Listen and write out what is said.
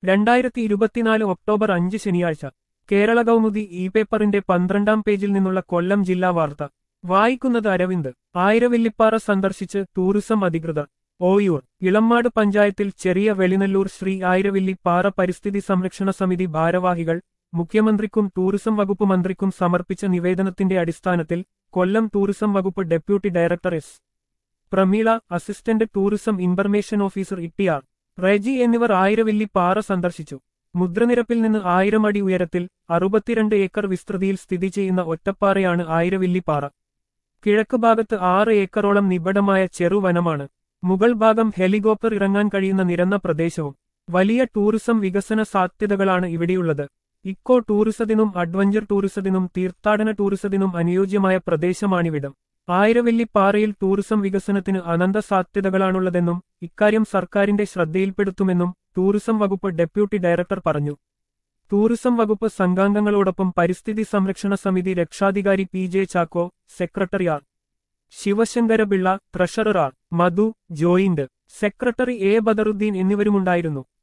രണ്ടായിരത്തി ഇരുപത്തിനാല് ഒക്ടോബർ അഞ്ച് ശനിയാഴ്ച കേരള കൗമുദി ഇ പേപ്പറിന്റെ പന്ത്രണ്ടാം പേജിൽ നിന്നുള്ള കൊല്ലം ജില്ലാ വാർത്ത വായിക്കുന്നത് അരവിന്ദ് ആയിരവില്ലിപ്പാറ സന്ദർശിച്ച് ടൂറിസം അധികൃതർ ഓയൂർ ഇളമ്മാട് പഞ്ചായത്തിൽ ചെറിയ വെളിനല്ലൂർ ശ്രീ ആയിരവില്ലി പാറ പരിസ്ഥിതി സംരക്ഷണ സമിതി ഭാരവാഹികൾ മുഖ്യമന്ത്രിക്കും ടൂറിസം വകുപ്പ് മന്ത്രിക്കും സമർപ്പിച്ച നിവേദനത്തിന്റെ അടിസ്ഥാനത്തിൽ കൊല്ലം ടൂറിസം വകുപ്പ് deputy director S Prameela assistant tourism information officer Ittiyar Reji എന്നിവർ ആയിരവില്ലി പാറ സന്ദർശിച്ചു മുദ്രനിരപ്പിൽ നിന്ന് ആയിരം അടി ഉയരത്തിൽ അറുപത്തിരണ്ട് ഏക്കർ വിസ്തൃതിയിൽ സ്ഥിതി ചെയ്യുന്ന ഒറ്റപ്പാറയാണ് ആയിരവില്ലി പാറ കിഴക്ക് ഭാഗത്ത് ആറ് ഏക്കറോളം നിബിഡമായ ചെറുവനമാണ് മുകൾ ഭാഗം ഹെലികോപ്റ്റർ ഇറങ്ങാൻ കഴിയുന്ന നിരന്ന പ്രദേശവും വലിയ ടൂറിസം വികസന സാധ്യതകളാണ് ഇവിടെയുള്ളത് ഇക്കോ ടൂറിസത്തിനും അഡ്വഞ്ചർ ടൂറിസത്തിനും തീർത്ഥാടന ടൂറിസത്തിനും അനുയോജ്യമായ പ്രദേശമാണിവിടം ആയിരവെല്ലിപ്പാറയിൽ ടൂറിസം വികസനത്തിന് അനന്ത സാധ്യതകളാണുള്ളതെന്നും ഇക്കാര്യം സർക്കാരിന്റെ ശ്രദ്ധയിൽപ്പെടുത്തുമെന്നും ടൂറിസം വകുപ്പ് ഡെപ്യൂട്ടി ഡയറക്ടർ പറഞ്ഞു ടൂറിസം വകുപ്പ് സംഘാംഗങ്ങളോടൊപ്പം പരിസ്ഥിതി സംരക്ഷണ സമിതി രക്ഷാധികാരി P J Chacko secretary R Sivasankarapillai treasurer R Madhu joint secretary A Badaruddin എന്നിവരുമുണ്ടായിരുന്നു